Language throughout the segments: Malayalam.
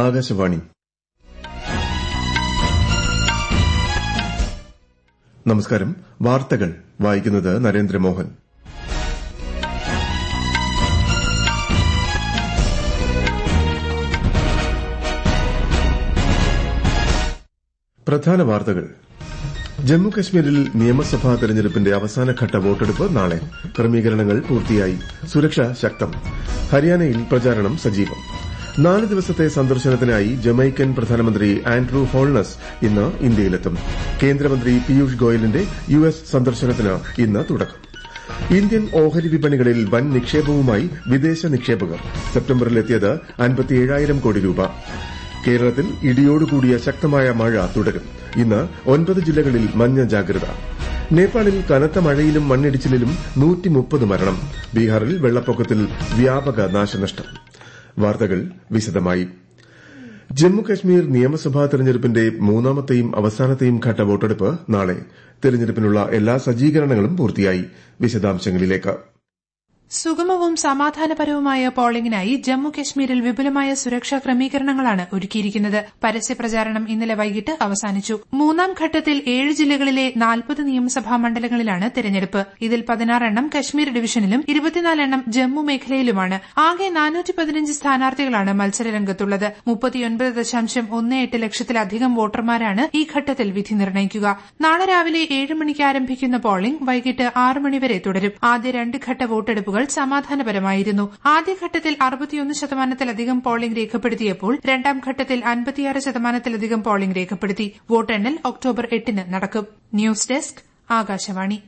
ആകാശവാണി നമസ്കാരം വാർത്തകൾ വായിക്കുന്നത് നരേന്ദ്രമോഹൻ പ്രധാന വാർത്തകൾ ജമ്മു കശ്മീരിൽ നിയമസഭാ തെരഞ്ഞെടുപ്പിന്റെ അവസാനഘട്ട വോട്ടെടുപ്പ് നാളെ ക്രമീകരണങ്ങൾ പൂർത്തിയായി സുരക്ഷ ശക്തം ഹരിയാനയിൽ പ്രചാരണം സജീവം നാല് ദിവസത്തെ സന്ദർശനത്തിനായി ജമൈക്കൻ പ്രധാനമന്ത്രി ആൻഡ്രൂ ഹോൾനസ് ഇന്ന് ഇന്ത്യയിലെത്തും കേന്ദ്രമന്ത്രി പീയൂഷ് ഗോയലിന്റെ യു എസ് സന്ദർശനത്തിന് ഇന്ന് തുടക്കം ഇന്ത്യൻ ഓഹരി വിപണികളിൽ വൻ നിക്ഷേപവുമായി വിദേശ നിക്ഷേപകർ സെപ്റ്റംബറിലെത്തിയത് അൻപത്തിയേഴായിരം കോടി രൂപ കേരളത്തിൽ ഇടിയോടുകൂടിയ ശക്തമായ മഴ തുടരും ഇന്ന് ഒൻപത് ജില്ലകളിൽ മഞ്ഞ ജാഗ്രത നേപ്പാളിൽ കനത്ത മഴയിലും മണ്ണിടിച്ചിലിലും മരണം ബീഹാറിൽ വെള്ളപ്പൊക്കത്തിൽ വ്യാപക നാശനഷ്ടം വാർത്തകൾ വിശദമായി ജമ്മുകശ്മീർ നിയമസഭാ തെരഞ്ഞെടുപ്പിന്റെ മൂന്നാമത്തെയും അവസാനത്തെയും ഘട്ട വോട്ടെടുപ്പ് നാളെ തെരഞ്ഞെടുപ്പിനുള്ള എല്ലാ സജ്ജീകരണങ്ങളും പൂർത്തിയായി വിശദാംശങ്ങളിലേക്ക് സുഗമവും സമാധാനപരവുമായ പോളിംഗിനായി ജമ്മു കശ്മീരിൽ വിപുലമായ സുരക്ഷാ ക്രമീകരണങ്ങളാണ് ഒരുക്കിയിരിക്കുന്നത് പരസ്യപ്രചാരണം ഇന്നലെ വൈകിട്ട് അവസാനിച്ചു മൂന്നാം ഘട്ടത്തിൽ ഏഴ് ജില്ലകളിലെ നാൽപ്പത് നിയമസഭാ മണ്ഡലങ്ങളിലാണ് തെരഞ്ഞെടുപ്പ് ഇതിൽ പതിനാറെണ്ണം കശ്മീർ ഡിവിഷനിലും ഇരുപത്തിനാലെണ്ണം ജമ്മു മേഖലയിലുമാണ് ആകെ സ്ഥാനാർത്ഥികളാണ് മത്സരരംഗത്തുള്ളത് മുപ്പത്തിയൊൻപത് ദശാംശം ഒന്ന് എട്ട് ലക്ഷത്തിലധികം വോട്ടർമാരാണ് ഈ ഘട്ടത്തിൽ വിധി നിർണ്ണയിക്കുക നാളെ രാവിലെ ഏഴ് മണിക്ക് ആരംഭിക്കുന്ന പോളിംഗ് വൈകിട്ട് ആറ് മണിവരെ തുടരും ആദ്യ രണ്ട് ഘട്ട വോട്ടെടുപ്പുകൾ സമാധാനപരമായിരുന്നു ആദ്യഘട്ടത്തിൽ അറുപത്തിയൊന്ന് ശതമാനത്തിലധികം പോളിംഗ് രേഖപ്പെടുത്തിയപ്പോൾ രണ്ടാം ഘട്ടത്തിൽ അൻപത്തിയാറ് ശതമാനത്തിലധികം പോളിംഗ് രേഖപ്പെടുത്തി വോട്ടെണ്ണൽ ഒക്ടോബർ എട്ടിന് നടക്കും ന്യൂസ് ഡെസ്ക് ആകാശവാണി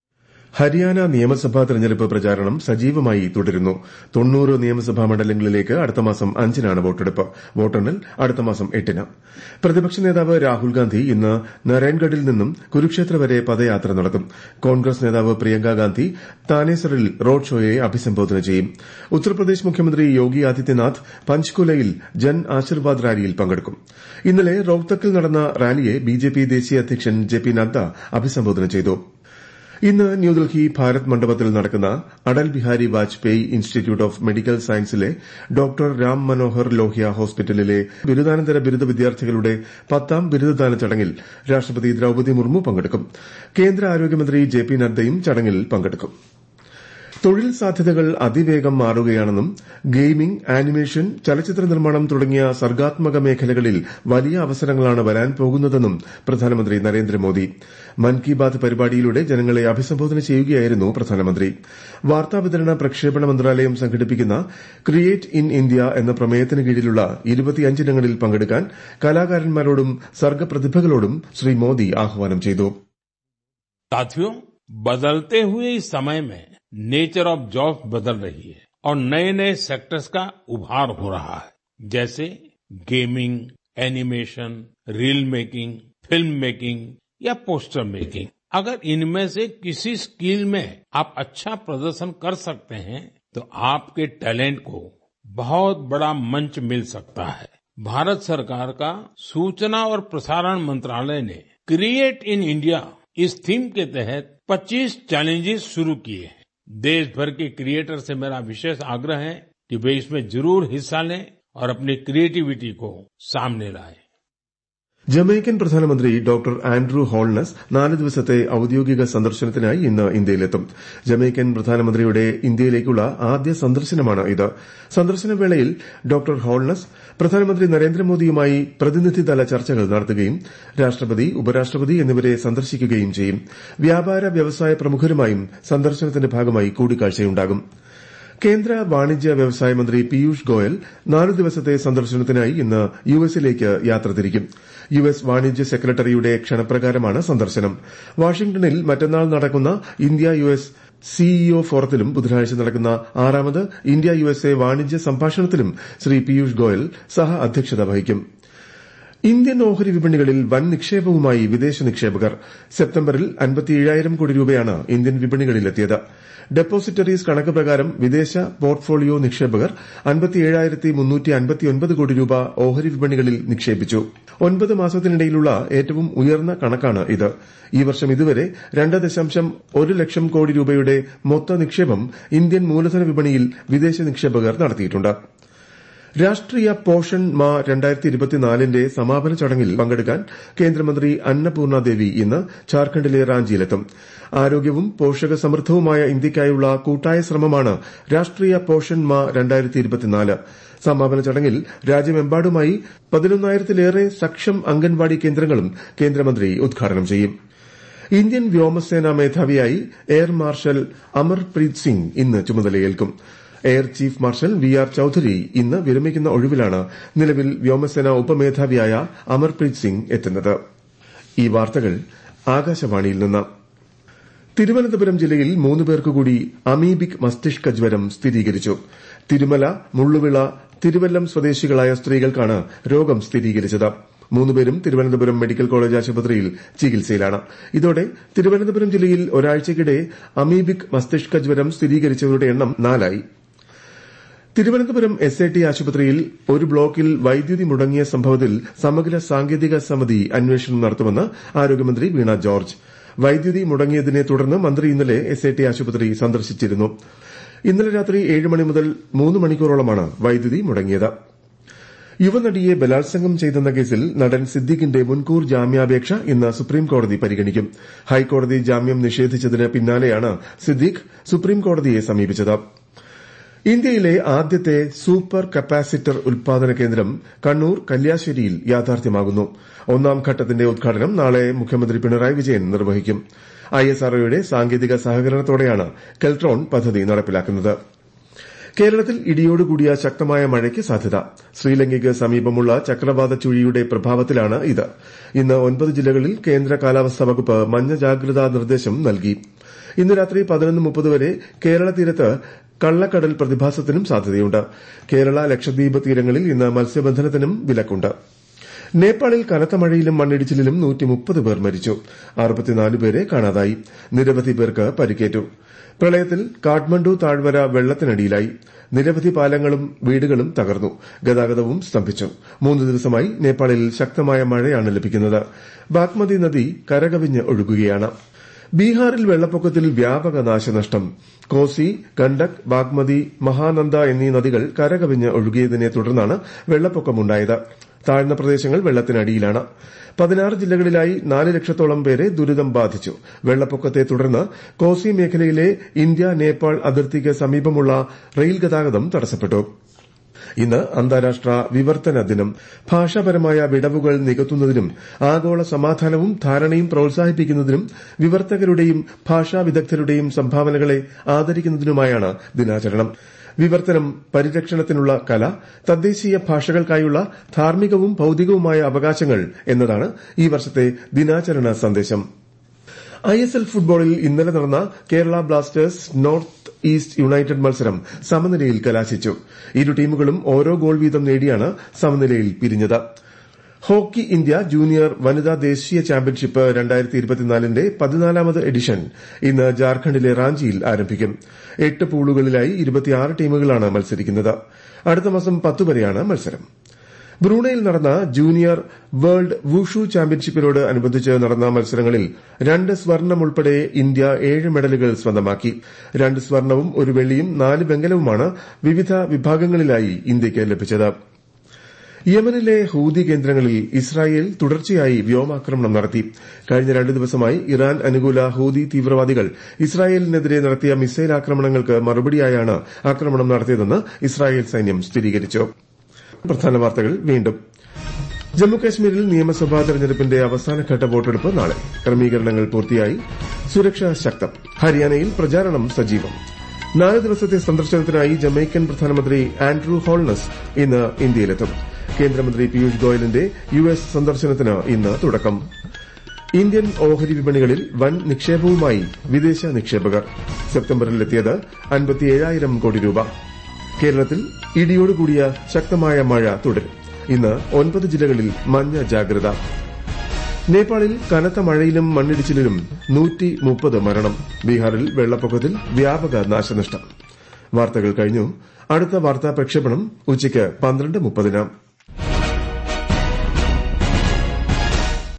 ഹരിയാന നിയമസഭാ തെരഞ്ഞെടുപ്പ് പ്രചാരണം സജീവമായി തുടരുന്നു തൊണ്ണൂറ് നിയമസഭാ മണ്ഡലങ്ങളിലേക്ക് അടുത്ത മാസം അഞ്ചിനാണ് വോട്ടെടുപ്പ് വോട്ടെണ്ണൽ അടുത്ത മാസം എട്ടിന് പ്രതിപക്ഷ നേതാവ് രാഹുൽ ഗാന്ധി ഇന്ന് നാരായൺഗഡിൽ നിന്നും കുരുക്ഷേത്ര വരെ പദയാത്ര നടത്തും കോൺഗ്രസ് നേതാവ് പ്രിയങ്ക ഗാന്ധി താനേസറിൽ റോഡ് ഷോയെ അഭിസംബോധന ചെയ്യും ഉത്തർപ്രദേശ് മുഖ്യമന്ത്രി യോഗി ആദിത്യനാഥ് പഞ്ച്കുലയിൽ ജൻ ആശീർവാദ് റാലിയിൽ പങ്കെടുക്കും ഇന്നലെ റോഹ്തക്കിൽ നടന്ന റാലിയെ ബിജെപി ദേശീയ അധ്യക്ഷൻ ജെ പി നദ്ദ അഭിസംബോധന ചെയ്തു ഇന്ന് ന്യൂഡൽഹി ഭാരത് മണ്ഡപത്തിൽ നടക്കുന്ന Atal Bihari Vajpayee institute of medical സയൻസിലെ ഡോക്ടർ രാം മനോഹർ ലോഹ്യ ഹോസ്പിറ്റലിലെ ബിരുദാനന്തര ബിരുദ വിദ്യാർത്ഥികളുടെ പത്താം ബിരുദദാന ചടങ്ങിൽ രാഷ്ട്രപതി ദ്രൌപദി മുർമു പങ്കെടുക്കും കേന്ദ്ര ആരോഗ്യമന്ത്രി ജെ പി നദ്ദയും ചടങ്ങിൽ പങ്കെടുക്കും തൊഴിൽ സാധ്യതകൾ അതിവേഗം മാറുകയാണെന്നും ഗെയിമിംഗ് ആനിമേഷൻ ചലച്ചിത്ര നിർമ്മാണം തുടങ്ങിയ സർഗാത്മക മേഖലകളിൽ വലിയ അവസരങ്ങളാണ് വരാൻ പോകുന്നതെന്നും പ്രധാനമന്ത്രി നരേന്ദ്രമോദി മൻ കി ബാത് പരിപാടിയിലൂടെ ജനങ്ങളെ അഭിസംബോധന ചെയ്യുകയായിരുന്നു പ്രധാനമന്ത്രി വാർത്താവിതരണ പ്രക്ഷേപണ മന്ത്രാലയം സംഘടിപ്പിക്കുന്ന ക്രിയേറ്റ് ഇൻ ഇന്ത്യ എന്ന പ്രമേയത്തിന് കീഴിലുള്ള ഇരുപത്തിയഞ്ചിനങ്ങളിൽ പങ്കെടുക്കാൻ കലാകാരന്മാരോടും സർഗപ്രതിഭകളോടും ശ്രീ മോദി ആഹ്വാനം ചെയ്തു साथियों बदलते हुए इस समय में नेचर ऑफ जॉब्स बदल रही है और नए नए सेक्टर्स का उभार हो रहा है जैसे gaming animation reel making film making या पोस्टर मेकिंग अगर इनमें से किसी स्किल में आप अच्छा प्रदर्शन कर सकते हैं तो आपके टैलेंट को बहुत बड़ा मंच मिल सकता है भारत सरकार का सूचना और प्रसारण मंत्रालय ने क्रिएट इन इंडिया इस थीम के तहत 25 चैलेंजेस शुरू किए हैं देश भर के क्रिएटर से मेरा विशेष आग्रह है कि वे इसमें जरूर हिस्सा लें और अपनी क्रिएटिविटी को सामने लाएं ജമൈക്കൻ പ്രധാനമന്ത്രി ഡോക്ടർ ആൻഡ്രൂ ഹോൾനസ് നാല് ദിവസത്തെ ഔദ്യോഗിക സന്ദർശനത്തിനായി ഇന്ന് ഇന്ത്യയിലെത്തും ജമൈക്കൻ പ്രധാനമന്ത്രിയുടെ ഇന്ത്യയിലേക്കുള്ള ആദ്യ സന്ദർശനമാണ് ഇത് സന്ദർശനവേളയിൽ ഡോക്ടർ ഹോൾനസ് പ്രധാനമന്ത്രി നരേന്ദ്രമോദിയുമായി പ്രതിനിധിതല ചർച്ചകൾ നടത്തുകയും രാഷ്ട്രപതി ഉപരാഷ്ട്രപതി എന്നിവരെ സന്ദർശിക്കുകയും ചെയ്യും വ്യാപാര വ്യവസായ പ്രമുഖരുമായും സന്ദർശനത്തിന്റെ ഭാഗമായി കൂടിക്കാഴ്ചയുണ്ടാകും കേന്ദ്ര വാണിജ്യ വ്യവസായ മന്ത്രി പീയൂഷ് ഗോയൽ നാലു ദിവസത്തെ സന്ദർശനത്തിനായി ഇന്ന് യു എസിലേക്ക് യാത്ര തിരിക്കും യു എസ് വാണിജ്യ സെക്രട്ടറിയുടെ ക്ഷണപ്രകാരമാണ് സന്ദർശനം വാഷിംഗ്ടണിൽ മറ്റന്നാൾ നടക്കുന്ന ഇന്ത്യ യു എസ് സിഇഒ ഫോറത്തിലും ബുധനാഴ്ച നടക്കുന്ന ആറാമത് ഇന്ത്യ യു എസ് എ വാണിജ്യ സംഭാഷണത്തിലും ശ്രീ പീയൂഷ് ഗോയൽ സഹ അധ്യക്ഷത വഹിക്കും ഇന്ത്യൻ ഓഹരി വിപണികളിൽ വൻ നിക്ഷേപവുമായി വിദേശ നിക്ഷേപകർ സെപ്റ്റംബറിൽ അൻപത്തിയേഴായിരം കോടി രൂപയാണ് ഇന്ത്യൻ വിപണികളിലെത്തിയത് ഡെപ്പോസിറ്ററീസ് കണക്ക് പ്രകാരം വിദേശ പോർട്ട്ഫോളിയോ നിക്ഷേപകർ കോടി രൂപ ഓഹരി വിപണികളിൽ നിക്ഷേപിച്ചു ഒൻപത് മാസത്തിനിടയിലുള്ള ഏറ്റവും ഉയർന്ന കണക്കാണ് ഇത് ഈ വർഷം ഇതുവരെ രണ്ട് ദശാംശം ഒരു ലക്ഷം കോടി രൂപയുടെ മൊത്ത നിക്ഷേപം ഇന്ത്യൻ മൂലധന വിപണിയിൽ വിദേശ നിക്ഷേപകർ നടത്തിയിട്ടുണ്ട് രാഷ്ട്രീയ പോഷൺ മാ രണ്ടായിരത്തി ഇരുപത്തിനാലിന്റെ സമാപന ചടങ്ങിൽ പങ്കെടുക്കാൻ കേന്ദ്രമന്ത്രി അന്നപൂർണ ദേവി ഇന്ന് ഝാർഖണ്ഡിലെ റാഞ്ചിയിലെത്തും ആരോഗ്യവും പോഷക സമൃദ്ധവുമായ ഇന്ത്യയ്ക്കായുള്ള കൂട്ടായ ശ്രമമാണ് രാഷ്ട്രീയ പോഷൺ മാ രണ്ടായിരത്തി ഇരുപത്തിനാല് സമാപന ചടങ്ങിൽ രാജ്യമെമ്പാടുമായി പതിനൊന്നായിരത്തിലേറെ സക്ഷം അംഗൻവാടി കേന്ദ്രങ്ങളും കേന്ദ്രമന്ത്രി ഉദ്ഘാടനം ചെയ്യും ഇന്ത്യൻ വ്യോമസേനാ മേധാവിയായി എയർ മാർഷൽ അമർപ്രീത് സിംഗ് ഇന്ന് ചുമതലയേൽക്കും air chief marshal V R Chaudhari ഇന്ന് വിരമിക്കുന്ന ഒഴിവിലാണ് നിലവിൽ വ്യോമസേനാ ഉപമേധാവിയായ അമർപ്രീത് സിംഗ് എത്തുന്നത് ഈ വാർത്തകൾ ആകാശവാണിയിൽ നിന്ന് തിരുവനന്തപുരം ജില്ലയിൽ മൂന്ന് പേർക്ക് കൂടി അമീബിക് മസ്തിഷ്ക ജ്വരം സ്ഥിരീകരിച്ചു തിരുമല മുള്ളുവിള തിരുവല്ലം സ്വദേശികളായ സ്ത്രീകൾക്കാണ് രോഗം സ്ഥിരീകരിച്ചത് മൂന്നുപേരും തിരുവനന്തപുരം മെഡിക്കൽ കോളേജ് ആശുപത്രിയിൽ ചികിത്സയിലാണ് ഇതോടെ തിരുവനന്തപുരം ജില്ലയിൽ ഒരാഴ്ചയ്ക്കിടെ അമീബിക് മസ്തിഷ്ക ജ്വരം സ്ഥിരീകരിച്ചവരുടെ എണ്ണം നാലായി തിരുവനന്തപുരം എസ് ഐ ടി ആശുപത്രിയിൽ ഒരു ബ്ലോക്കിൽ വൈദ്യുതി മുടങ്ങിയ സംഭവത്തിൽ സമഗ്ര സാങ്കേതിക സമിതി അന്വേഷണം നടത്തുമെന്ന് ആരോഗ്യമന്ത്രി വീണ ജോർജ് വൈദ്യുതി മുടങ്ങിയതിനെ തുടർന്ന് മന്ത്രി ഇന്നലെ എസ് ഐ ടി ആശുപത്രി സന്ദർശിച്ചിരുന്നു ഇന്നലെ രാത്രി ഏഴ് മണി മുതൽ മൂന്ന് മണിക്കൂറോളമാണ് വൈദ്യുതി മുടങ്ങിയത് യുവനടിയെ ബലാത്സംഗം ചെയ്തെന്ന കേസിൽ നടൻ സിദ്ദിഖിന്റെ മുൻകൂർ ജാമ്യാപേക്ഷ ഇന്ന് സുപ്രീംകോടതി പരിഗണിക്കും ഹൈക്കോടതി ജാമ്യം നിഷേധിച്ചതിന് പിന്നാലെയാണ് സിദ്ദിഖ് സുപ്രീംകോടതിയെ സമീപിച്ചത് ഇന്ത്യയിലെ ആദ്യത്തെ സൂപ്പർ കപ്പാസിറ്റർ ഉൽപാദന കേന്ദ്രം കണ്ണൂർ കല്യാശ്ശേരിയിൽ യാഥാർത്ഥ്യമാകുന്നു ഒന്നാം ഘട്ടത്തിന്റെ ഉദ്ഘാടനം നാളെ മുഖ്യമന്ത്രി പിണറായി വിജയൻ നിർവഹിക്കും ഐഎസ്ആർഒയുടെ സാങ്കേതിക സഹകരണത്തോടെയാണ് കെൽട്രോൺ പദ്ധതി നടപ്പിലാക്കുന്നത് കേരളത്തിൽ ഇടിയോടുകൂടിയ ശക്തമായ മഴയ്ക്ക് സാധ്യത ശ്രീലങ്കയ്ക്ക് സമീപമുള്ള ചക്രവാത ചുഴിയുടെ പ്രഭാവത്തിലാണ് ഇത് ഇന്ന് ഒൻപത് ജില്ലകളിൽ കേന്ദ്ര കാലാവസ്ഥാ വകുപ്പ് മഞ്ഞ ജാഗ്രതാ നിർദ്ദേശം നൽകി ഇന്ന് രാത്രി പതിനൊന്ന് മുപ്പത് വരെ കേരള തീരത്ത് കള്ളക്കടൽ പ്രതിഭാസത്തിനും സാധ്യതയുണ്ട് കേരള ലക്ഷദ്വീപ് തീരങ്ങളിൽ ഇന്ന് മത്സ്യബന്ധനത്തിനും വിലക്കുണ്ട് നേപ്പാളിൽ കനത്ത മഴയിലും മണ്ണിടിച്ചിലിലും പേർ മരിച്ചു പേരെ കാണാതായി നിരവധി പേർക്ക് പരിക്കേറ്റു പ്രളയത്തിൽ കാഠ്മണ്ഡു താഴ്വര വെള്ളത്തിനടിയിലായി നിരവധി പാലങ്ങളും വീടുകളും തകർന്നു ഗതാഗതവും സ്തംഭിച്ചു മൂന്ന് ദിവസമായി നേപ്പാളിൽ ശക്തമായ മഴയാണ് ലഭിക്കുന്നത് ബാഗ്മതി നദി കരകവിഞ്ഞ് ഒഴുകുകയാണ് ബീഹാറിൽ വെള്ളപ്പൊക്കത്തിൽ വ്യാപക നാശനഷ്ടം കോസി ഗണ്ഡക് ബാഗ്മതി മഹാനന്ദ എന്നീ നദികൾ കരകവിഞ്ഞ് ഒഴുകിയതിനെ തുടർന്നാണ് വെള്ളപ്പൊക്കമുണ്ടായത് താഴ്ന്ന പ്രദേശങ്ങൾ വെള്ളത്തിനടിയിലാണ് പതിനാറ് ജില്ലകളിലായി നാല് ലക്ഷത്തോളം പേരെ ദുരിതം ബാധിച്ചു വെള്ളപ്പൊക്കത്തെ തുടർന്ന് കോസി മേഖലയിലെ ഇന്ത്യ നേപ്പാൾ അതിർത്തിക്ക് സമീപമുള്ള റെയിൽ ഗതാഗതം തടസ്സപ്പെട്ടു ഇന്ന് അന്താരാഷ്ട്ര വിവർത്തന ദിനം ഭാഷാപരമായ വിടവുകൾ നികത്തുന്നതിനും ആഗോള സമാധാനവും ധാരണയും പ്രോത്സാഹിപ്പിക്കുന്നതിനും വിവർത്തകരുടെയും ഭാഷാ വിദഗ്ധരുടെയും സംഭാവനകളെ ആദരിക്കുന്നതിനുമായാണ് ദിനാചരണം വിവർത്തനം പരിരക്ഷണത്തിനുള്ള കല തദ്ദേശീയ ഭാഷകൾക്കായുള്ള ധാർമ്മികവും ഭൌതികവുമായ അവകാശങ്ങൾ എന്നതാണ് ഈ വർഷത്തെ ദിനാചരണ സന്ദേശം ഐഎസ്എൽ ഫുട്ബോളിൽ ഇന്നലെ നടന്ന Kerala Blasters North East United മത്സരം സമനിലയിൽ കലാശിച്ചു ഇരു ടീമുകളും ഓരോ ഗോൾ വീതം നേടിയാണ് സമനിലയിൽ പിരിഞ്ഞത് ഹോക്കി ഇന്ത്യ ജൂനിയർ വനിതാ ദേശീയ ചാമ്പ്യൻഷിപ്പ് ന്റെ പതിനാലാമത് എഡിഷൻ ഇന്ന് ജാർഖണ്ഡിലെ റാഞ്ചിയിൽ ആരംഭിക്കും എട്ട് പൂളുകളിലായി ഇരുപത്തിയാറ് ടീമുകളാണ് മത്സരിക്കുന്നത് അടുത്ത മാസം പത്ത് വരെയാണ് മത്സരം ബ്രൂണയിൽ നടന്ന ജൂനിയർ വേൾഡ് വുഷു ചാമ്പ്യൻഷിപ്പിനോട് അനുബന്ധിച്ച് നടന്ന മത്സരങ്ങളിൽ രണ്ട് സ്വർണം ഉൾപ്പെടെ ഇന്ത്യ ഏഴ് മെഡലുകൾ സ്വന്തമാക്കി രണ്ട് സ്വർണവും ഒരു വെള്ളിയും നാല് വെങ്കലവുമാണ് വിവിധ വിഭാഗങ്ങളിലായി ഇന്ത്യയ്ക്ക് ലഭിച്ചത് യമനിലെ ഹൂതി കേന്ദ്രങ്ങളിൽ ഇസ്രായേൽ തുടർച്ചയായി വ്യോമാക്രമണം നടത്തി കഴിഞ്ഞ രണ്ട് ദിവസമായി ഇറാൻ അനുകൂല ഹൂതി തീവ്രവാദികൾ ഇസ്രായേലിനെതിരെ നടത്തിയ മിസൈൽ ആക്രമണങ്ങൾക്ക് മറുപടിയായാണ് ആക്രമണം നടത്തിയതെന്ന് ഇസ്രായേൽ സൈന്യം സ്ഥിരീകരിച്ചു പ്രധാന വാർത്തകൾ വീണ്ടും ജമ്മുകാശ്മീരിൽ നിയമസഭാ തെരഞ്ഞെടുപ്പിന്റെ അവസാനഘട്ട വോട്ടെടുപ്പ് നാളെ ക്രമീകരണങ്ങൾ പൂർത്തിയായി സുരക്ഷ ശക്തം ഹരിയാനയിൽ പ്രചാരണം സജീവം നാല് ദിവസത്തെ സന്ദർശനത്തിനായി ജമൈക്കൻ പ്രധാനമന്ത്രി ആൻഡ്രൂ ഹോൾനസ് ഇന്ന് ഇന്ത്യയിലെത്തും കേന്ദ്രമന്ത്രി പീയൂഷ് ഗോയലിന്റെ യു എസ് സന്ദർശനത്തിന് ഇന്ന് തുടക്കം ഇന്ത്യൻ ഓഹരി വിപണികളിൽ വൻ നിക്ഷേപവുമായി വിദേശ നിക്ഷേപകർ സെപ്റ്റംബറിലെത്തിയത് അൻപത്തിയേഴായിരം കോടി രൂപ കേരളത്തിൽ ഇടിയോടുകൂടിയ ശക്തമായ മഴ തുടരും ഇന്ന് ഒൻപത് ജില്ലകളിൽ മഞ്ഞ ജാഗ്രത നേപ്പാളിൽ കനത്ത മഴയിലും മണ്ണിടിച്ചിലിലും നൂറ്റി മുപ്പത് മരണം ബീഹാറിൽ വെള്ളപ്പൊക്കത്തിൽ വ്യാപക നാശനഷ്ടം വാർത്തകൾ കഴിഞ്ഞു അടുത്ത വാർത്താ പ്രക്ഷേപണം ഉച്ചയ്ക്ക് പന്ത്രണ്ട് മുപ്പതിന്